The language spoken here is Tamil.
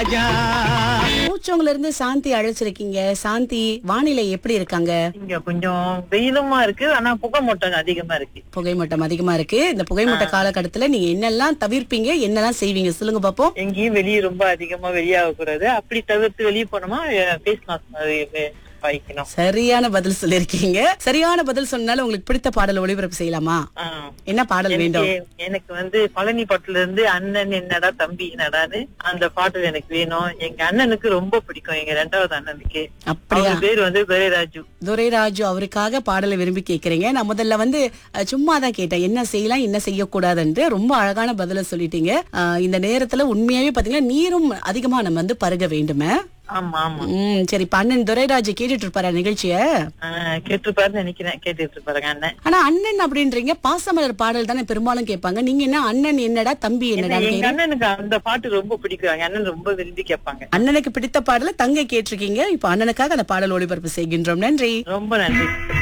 ராஜா பூச்சோங்கல இருந்து சாந்தி அழைச்சிருக்கீங்க சாந்தி வானிலை எப்படி இருக்காங்க இங்க கொஞ்சம் வெயிலுமா இருக்கு ஆனா புகை மூட்டம் அதிகமா இருக்கு புகைமூட்டம் அதிகமா இருக்கு இந்த புகைமூட்ட காலகட்டத்துல நீங்க என்னெல்லாம் தவிர்ப்பீங்க என்னெல்லாம் செய்வீங்க சொல்லுங்க பாப்போம் எங்கேயும் வெளியே ரொம்ப அதிகமா வெளியாக கூடாது அப்படி தவிர்த்து வெளியே போனோமா ஃபேஸ் மாஸ்க் வைக்கணும் சரியான பதில் சொல்லிருக்கீங்க சரியான பதில் சொன்னாலும் உங்களுக்கு பிடித்த பாடல் ஒளிபரப்பு செய்யலாமா ஆ. என்ன பாடல் வேண்டும் எனக்கு எனக்கு வந்து பழனி பாட்டுல இருந்து அண்ணன் என்னடா தம்பி என்னடான்னு அந்த பாட்டு எனக்கு வேணும் எங்க அண்ணனுக்கு ரொம்ப பிடிக்கும் எங்க ரெண்டாவது அண்ணனுக்கு அப்படியா அவர் பேர் வந்து துரைராஜு துரைராஜு அவருக்காக பாடலை விரும்பி கேக்குறீங்க நான் முதல்ல வந்து அஹ், சும்மா தான் கேட்டேன் என்ன செய்யலாம் என்ன செய்யக்கூடாதுன்ட்டு ரொம்ப அழகான பதில சொல்லிட்டீங்க அஹ், இந்த நேரத்துல உண்மையாவே பாத்தீங்கன்னா நீரும் அதிகமா நம்ம வந்து பருக வேண்டுமே ஆமா ஆமா உம் சரி இப்ப அண்ணன் துரைராஜு கேட்டுட்டு இருப்பாரா நிகழ்ச்சிய ஆ, கேட்டிருப்பாருன்னு நினைக்கிறேன் கேட்டுட்டு இருப்பாருங்க அண்ணன் ஆனா அண்ணன் அப்படின்றீங்க பாசமலர் பாடல் தானே பெரும்பாலும் கேட்பாங்க நீங்க என்ன அண்ணன் என்னடா தம்பி என்னடா எங்க அண்ணனுக்கு அந்த பாட்டு ரொம்ப பிடிக்கும் எங்க அண்ணன் ரொம்ப விரும்பி கேட்பாங்க அண்ணனுக்கு பிடித்த பாடலை தங்க கேட்டிருக்கீங்க இப்ப அண்ணனுக்காக அந்த பாடல் ஒளிபரப்பு செய்கின்றோம் நன்றி ரொம்ப நன்றி